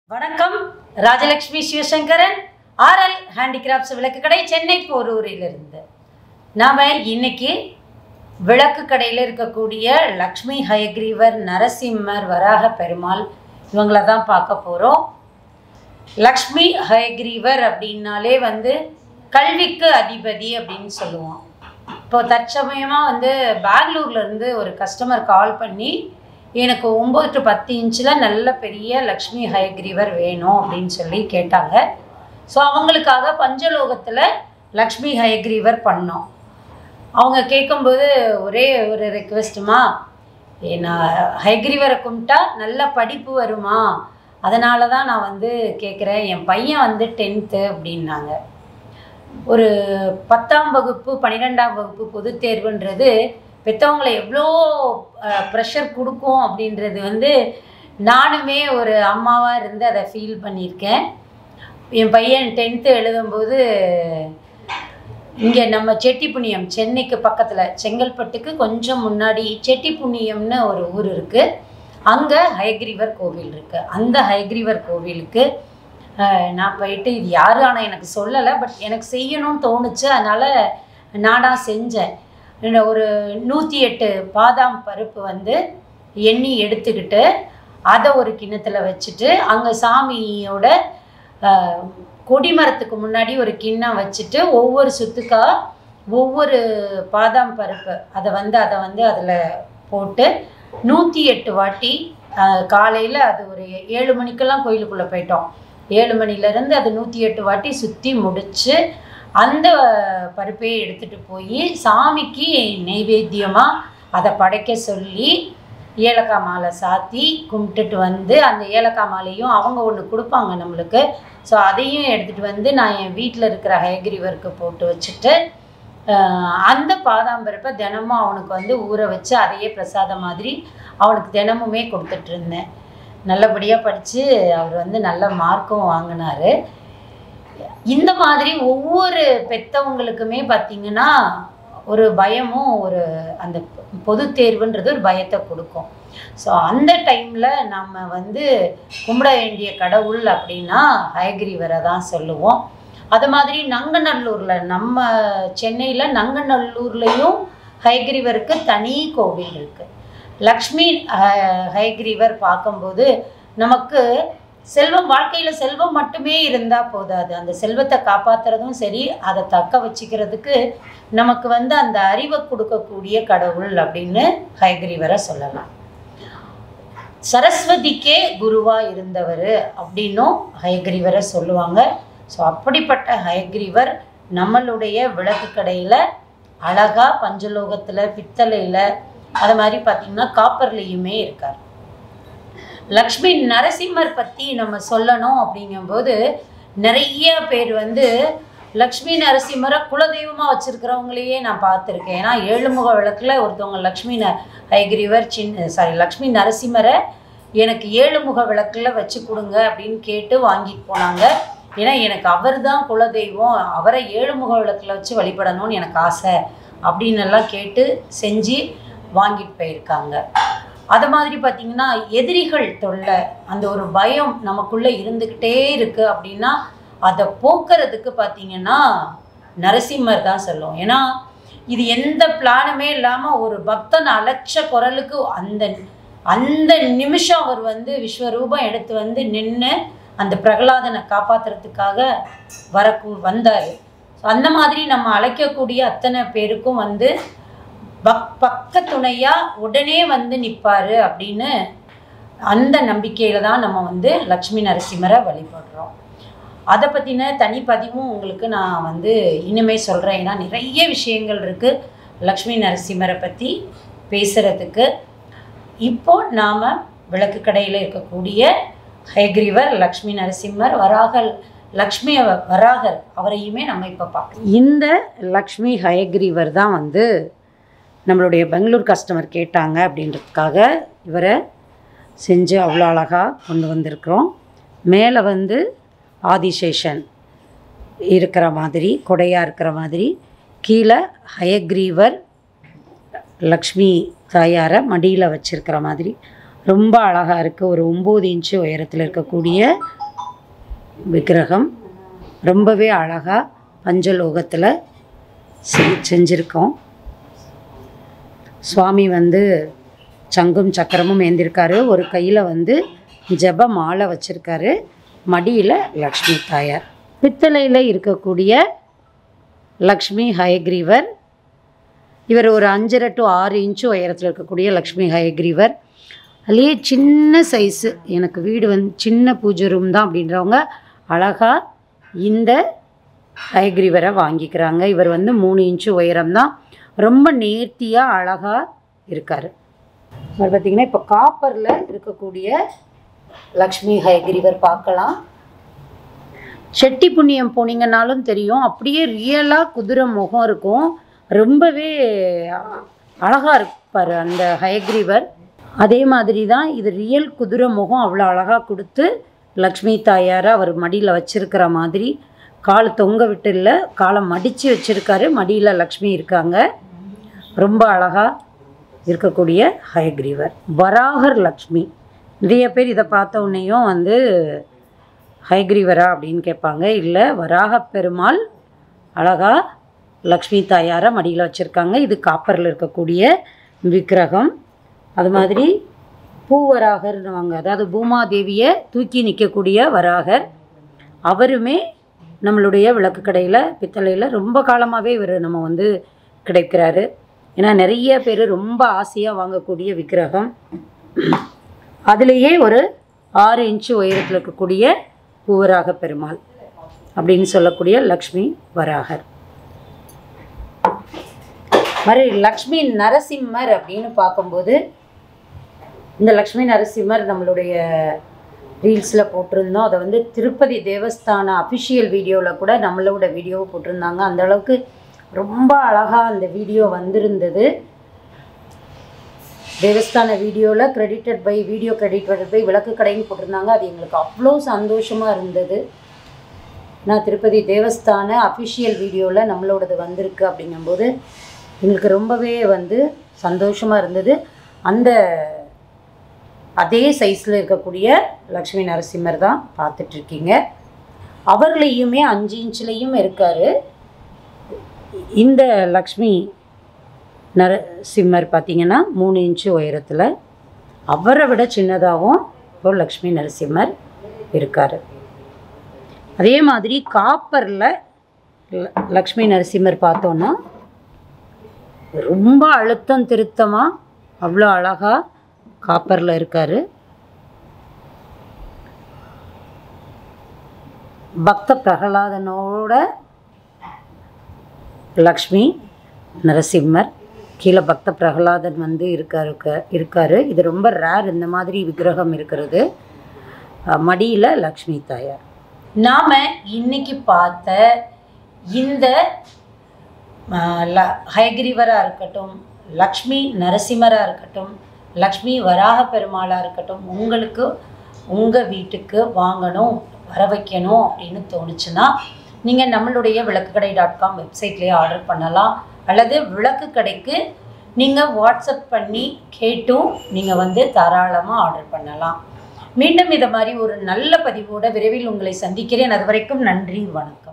வணக்கம் Rajalakshmi Sivasankaran RL handicrafts விளக்கு கடை சென்னை போரூரிலிருந்து நாம் இன்னைக்கு விளக்கு கடையில் இருக்கக்கூடிய லக்ஷ்மி ஹயக்ரீவர் நரசிம்மர் வராக பெருமாள் இவங்கள தான் பார்க்க போகிறோம் லக்ஷ்மி ஹயக்ரீவர் அப்படின்னாலே வந்து கல்விக்கு அதிபதி அப்படின்னு சொல்லுவோம் இப்போ தற்சமயமாக வந்து பெங்களூர்ல இருந்து ஒரு கஸ்டமர் கால் பண்ணி எனக்கு ஒம்பது டு பத்து இன்ச்சில் நல்ல பெரிய லக்ஷ்மி ஹயக்ரீவர் வேணும் அப்படின்னு சொல்லி கேட்டாங்க ஸோ அவங்களுக்காக பஞ்சலோகத்தில் லக்ஷ்மி ஹயக்ரீவர் பண்ணோம் அவங்க கேட்கும்போது ஒரே ஒரு ரெக்வெஸ்ட்டுமா நான் ஹயக்ரீவரை கும்பிட்டா நல்ல படிப்பு வருமா அதனால தான் நான் வந்து கேட்குறேன் என் பையன் வந்து டென்த்து அப்படின்னாங்க ஒரு பத்தாம் வகுப்பு பன்னிரெண்டாம் வகுப்பு பொதுத் தேர்வுன்றது பெற்றவங்களை எவ்வளோ ப்ரெஷர் கொடுக்கும் அப்படின்றது வந்து நானுமே ஒரு அம்மாவாக இருந்து அதை ஃபீல் பண்ணியிருக்கேன் என் பையன் டென்த்து எழுதும்போது இங்கே நம்ம செட்டிப்புண்ணியம் சென்னைக்கு பக்கத்தில் செங்கல்பட்டுக்கு கொஞ்சம் முன்னாடி செட்டிப்புண்ணியம்னு ஒரு ஊர் இருக்குது அங்கே ஹயக்ரீவர் கோவில் இருக்குது அந்த ஹயக்ரீவர் கோவிலுக்கு அஹ், நான் போயிட்டு இது யாரும் ஆனால் எனக்கு சொல்லலை பட் எனக்கு செய்யணும்னு தோணுச்சு அதனால் நானாக செஞ்சேன் இந்த ஒரு நூற்றி எட்டு பாதாம் பருப்பு வந்து எண்ணி எடுத்துக்கிட்டு அதை ஒரு கிண்ணத்தில் வச்சுட்டு அங்கே சாமியோட அஹ், கொடிமரத்துக்கு முன்னாடி ஒரு கிண்ணம் வச்சுட்டு ஒவ்வொரு சுத்துக்கா ஒவ்வொரு பாதாம் பருப்பு அதை வந்து அதை வந்து அதில் போட்டு நூற்றி எட்டு வாட்டி காலையில் அது ஒரு ஏழு மணிக்கெல்லாம் கோயிலுக்குள்ளே போயிட்டோம் ஏழு மணிலேருந்து அது நூற்றி எட்டு வாட்டி சுற்றி முடித்து அந்த பருப்பையை எடுத்துகிட்டு போய் சாமிக்கு நெய்வேத்தியமாக அதை படைக்க சொல்லி ஏலக்காய் மாலை சாத்தி கும்பிட்டுட்டு வந்து அந்த ஏலக்காய் மாலையும் அவங்க ஒன்று கொடுப்பாங்க நம்மளுக்கு ஸோ அதையும் எடுத்துகிட்டு வந்து நான் என் வீட்டில் இருக்கிற ஹயக்ரீவருக்கு போட்டு வச்சுட்டு ஆஹ், அந்த பாதாம் பருப்பை தினமும் அவனுக்கு வந்து ஊற வச்சு அதையே பிரசாதம் மாதிரி அவனுக்கு தினமுமே கொடுத்துட்டு இருந்தேன் நல்லபடியாக படித்து அவர் வந்து நல்ல மார்க்கும் வாங்கினார் இந்த மாதிரி ஒவ்வொரு பெத்தவங்களுக்குமே பார்த்தீங்கன்னா ஒரு பயமும் ஒரு அந்த பொது தேர்வுன்றது ஒரு பயத்தை கொடுக்கும் ஸோ அந்த டைமில் நம்ம வந்து கும்பிட வேண்டிய கடவுள் அப்படின்னா ஹயகிரிவரை தான் சொல்லுவோம் அது மாதிரி நங்கநல்லூரில் நம்ம சென்னையில் நங்கநல்லூர்லேயும் ஹயகிரிவருக்கு தனி கோவில் இருக்குது லக்ஷ்மி அஹ், ஹயகிரிவர் பார்க்கும்போது நமக்கு செல்வம் வாழ்க்கையில் செல்வம் மட்டுமே இருந்தால் போதாது அந்த செல்வத்தை காப்பாற்றுறதும் சரி அதை தக்க வச்சுக்கிறதுக்கு நமக்கு வந்து அந்த அறிவை கொடுக்கக்கூடிய கடவுள் அப்படின்னு ஹயகிரிவரை சொல்லலாம் சரஸ்வதிக்கே குருவாக இருந்தவர் அப்படின்னும் ஹயகிரிவரை சொல்லுவாங்க ஸோ அப்படிப்பட்ட ஹயகிரிவர் நம்மளுடைய விளக்கு கடையில் அழகாக பஞ்சலோகத்தில் பித்தளையில் அது மாதிரி பார்த்திங்கன்னா காப்பர்லேயுமே இருக்கார் லக்ஷ்மி நரசிம்மர் பற்றி நம்ம சொல்லணும் அப்படிங்கும்போது நிறைய பேர் வந்து லக்ஷ்மி நரசிம்மரை குலதெய்வமாக வச்சுருக்கிறவங்களையே நான் பார்த்துருக்கேன் ஏன்னா ஏழுமுக விளக்கில் ஒருத்தவங்க லக்ஷ்மி ந ஹைகிரிவர் சின்ன சாரி லக்ஷ்மி நரசிம்மரை எனக்கு ஏழுமுக விளக்கில் வச்சு கொடுங்க அப்படின்னு கேட்டு வாங்கிட்டு போனாங்க ஏன்னா எனக்கு அவர் தான் குலதெய்வம் அவரை ஏழுமுக விளக்கில் வச்சு வழிபடணும்னு எனக்கு ஆசை அப்படின்னு எல்லாம் கேட்டு செஞ்சு வாங்கிட்டு போயிருக்காங்க அது மாதிரி பார்த்திங்கன்னா எதிரிகள் தொல்லை அந்த ஒரு பயம் நமக்குள்ளே இருந்துக்கிட்டே இருக்குது அப்படின்னா அதை போக்குறதுக்கு பார்த்திங்கன்னா நரசிம்மர் தான் சொல்லுவோம் ஏன்னா இது எந்த பிளானுமே இல்லாமல் ஒரு பக்தன் அலட்ச குரலுக்கு அந்த அந்த நிமிஷம் அவர் வந்து விஸ்வரூபம் எடுத்து வந்து நின்று அந்த பிரகலாதனை காப்பாற்றுறதுக்காக வரக்கூ வந்தார் அந்த மாதிரி நம்ம அழைக்கக்கூடிய அத்தனை பேருக்கும் வந்து பக் பக்க துணையாக உடனே வந்து நிற்பார் அப்படின்னு அந்த நம்பிக்கையில் தான் நம்ம வந்து லக்ஷ்மி நரசிம்மரை வழிபடுறோம் அதை பற்றின தனிப்பதிவும் உங்களுக்கு நான் வந்து இனிமே சொல்கிறேன் ஏன்னா நிறைய விஷயங்கள் இருக்குது லக்ஷ்மி நரசிம்மரை பற்றி பேசுகிறதுக்கு இப்போ நாம் விளக்கு கடையில் இருக்கக்கூடிய ஹயக்ரீவர் லக்ஷ்மி நரசிம்மர் வராகல் லக்ஷ்மி அவ- வராகர் அவரையுமே நம்ம இப்போ பார்க்கலாம் இந்த லக்ஷ்மி ஹயக்ரீவர் தான் வந்து நம்மளுடைய பெங்களூர் கஸ்டமர் கேட்டாங்க அப்படின்றதுக்காக இவரை செஞ்சு அவ்வளோ அழகாக கொண்டு வந்திருக்கிறோம் மேலே வந்து ஆதிசேஷன் இருக்கிற மாதிரி கொடையாக இருக்கிற மாதிரி கீழே ஹயக்ரீவர் லக்ஷ்மி தாயாரை மடியில் வச்சிருக்கிற மாதிரி ரொம்ப அழகாக இருக்குது ஒரு ஒம்பது இன்ச்சு உயரத்தில் இருக்கக்கூடிய விக்கிரகம் ரொம்பவே அழகாக பஞ்சலோகத்தில் செ- செஞ்சுருக்கோம் சுவாமி வந்து சங்கும் சக்கரமும் ஏந்திருக்காரு ஒரு கையில் வந்து ஜெப மாலை வச்சுருக்காரு மடியில் லக்ஷ்மி தாயார் பித்தளையில் இருக்கக்கூடிய லக்ஷ்மி ஹயக்ரீவர் இவர் ஒரு அஞ்சரை டு ஆறு இன்ச்சு உயரத்தில் இருக்கக்கூடிய லக்ஷ்மி ஹயக்ரீவர் அதுலேயே சின்ன சைஸு எனக்கு வீடு வந்து சின்ன பூஜை ரூம் தான் அப்படின்றவங்க அழகாக இந்த ஹயக்ரீவரை வாங்கிக்கிறாங்க இவர் வந்து மூணு இன்ச்சு உயரம் தான் ரொம்ப நேர்த்தியாக அழகாக இருக்கார் இவர் பார்த்திங்கன்னா இப்போ காப்பரில் இருக்கக்கூடிய லக்ஷ்மி ஹயக்ரீவர் பார்க்கலாம் செட்டி புண்ணியம் போனீங்கன்னாலும் தெரியும் அப்படியே ரியலாக குதிரை முகம் இருக்கும் ரொம்பவே அழகாக இருப்பார் அந்த ஹயக்ரீவர் அதே மாதிரி தான் இது ரியல் குதிரை முகம் அவ்வளோ அழகாக கொடுத்து லக்ஷ்மி தாயாரை அவர் மடியில் வச்சிருக்கிற மாதிரி காலை தொங்க விட்டு இல்லை காலை மடித்து வச்சிருக்காரு மடியில் லக்ஷ்மி இருக்காங்க ரொம்ப அழகாக இருக்கக்கூடிய ஹயக்ரீவர் வராகர் லக்ஷ்மி நிறைய பேர் இதை பார்த்த உடனேயும் வந்து ஹயக்ரீவரா அப்படின்னு கேட்பாங்க இல்லை வராக பெருமாள் அழகா லக்ஷ்மி தாயாரை மடியில் வச்சுருக்காங்க இது காப்பரில் இருக்கக்கூடிய விக்கிரகம் அது மாதிரி பூவராகர்னுவாங்க அதாவது பூமாதேவியை தூக்கி நிற்கக்கூடிய வராகர் அவருமே நம்மளுடைய விளக்கு கடையில் பித்தளையில் ரொம்ப காலமாகவே இவர் நம்ம வந்து கிடைக்கிறாரு ஏன்னா நிறைய பேர் ரொம்ப ஆசையாக வாங்கக்கூடிய விக்கிரகம் அதுலேயே ஒரு ஆறு இன்ச்சு உயரத்தில் இருக்கக்கூடிய பூவராக பெருமாள் அப்படின்னு சொல்லக்கூடிய லக்ஷ்மி வராகர் மாதிரி லக்ஷ்மி நரசிம்மர் அப்படின்னு பார்க்கும்போது இந்த லக்ஷ்மி நரசிம்மர் நம்மளுடைய ரீல்ஸில் போட்டிருந்தோம் அதை வந்து திருப்பதி தேவஸ்தான அஃபிஷியல் வீடியோவில் கூட நம்மளோட வீடியோவை போட்டிருந்தாங்க அந்த அளவுக்கு ரொம்ப அழகாக அந்த வீடியோ வந்திருந்தது தேவஸ்தான வீடியோவில் credited by video credited by விளக்கு கடைன்னு போட்டிருந்தாங்க அது எங்களுக்கு அவ்வளோ சந்தோஷமாக இருந்தது நான் திருப்பதி தேவஸ்தான அஃபிஷியல் வீடியோவில் நம்மளோடது வந்திருக்கு அப்படிங்கும்போது எங்களுக்கு ரொம்பவே வந்து சந்தோஷமாக இருந்தது அந்த அதே சைஸில் இருக்கக்கூடிய லக்ஷ்மி நரசிம்மர் தான் பார்த்துட்ருக்கீங்க அவர்லேயுமே அஞ்சு இன்ச்லேயும் இருக்கார் இந்த லக்ஷ்மி நரசிம்மர் பார்த்தீங்கன்னா மூணு இன்ச்சு உயரத்தில் அவரை விட சின்னதாகவும் இப்போ லக்ஷ்மி நரசிம்மர் இருக்கார் அதே மாதிரி காப்பரில் லக்ஷ்மி நரசிம்மர் பார்த்தோன்னா ரொம்ப அழுத்தம் திருத்தமாக அவ்வளோ அழகாக காப்பரில் இருக்கார் பக்த பிரகலாதனோட லக்ஷ்மி நரசிம்மர் கீழே பக்த பிரகலாதன் வந்து இருக்காரு இருக்காரு இது ரொம்ப ரேர் இந்த மாதிரி விக்கிரகம் இருக்கிறது மடியில் லக்ஷ்மி தாயார் நாம் இன்னைக்கு பார்த்த இந்த ஆஹ், ல ஹயகிரிவராக இருக்கட்டும் லக்ஷ்மி நரசிம்மராக இருக்கட்டும் லக்ஷ்மி வராக பெருமாளாக இருக்கட்டும் உங்களுக்கு உங்கள் வீட்டுக்கு வாங்கணும் வர வைக்கணும் அப்படின்னு தோணுச்சுன்னா நீங்கள் நம்மளுடைய விளக்குக்கடை டாட் காம் வெப்சைட்லேயே ஆர்டர் பண்ணலாம் அல்லது விளக்கு கடைக்கு நீங்கள் வாட்ஸ்அப் பண்ணி கேட்டும் நீங்கள் வந்து தாராளமாக ஆர்டர் பண்ணலாம் மீண்டும் இதை மாதிரி ஒரு நல்ல பதிவோட விரைவில் உங்களை சந்திக்கிறேன் அது வரைக்கும் நன்றி வணக்கம்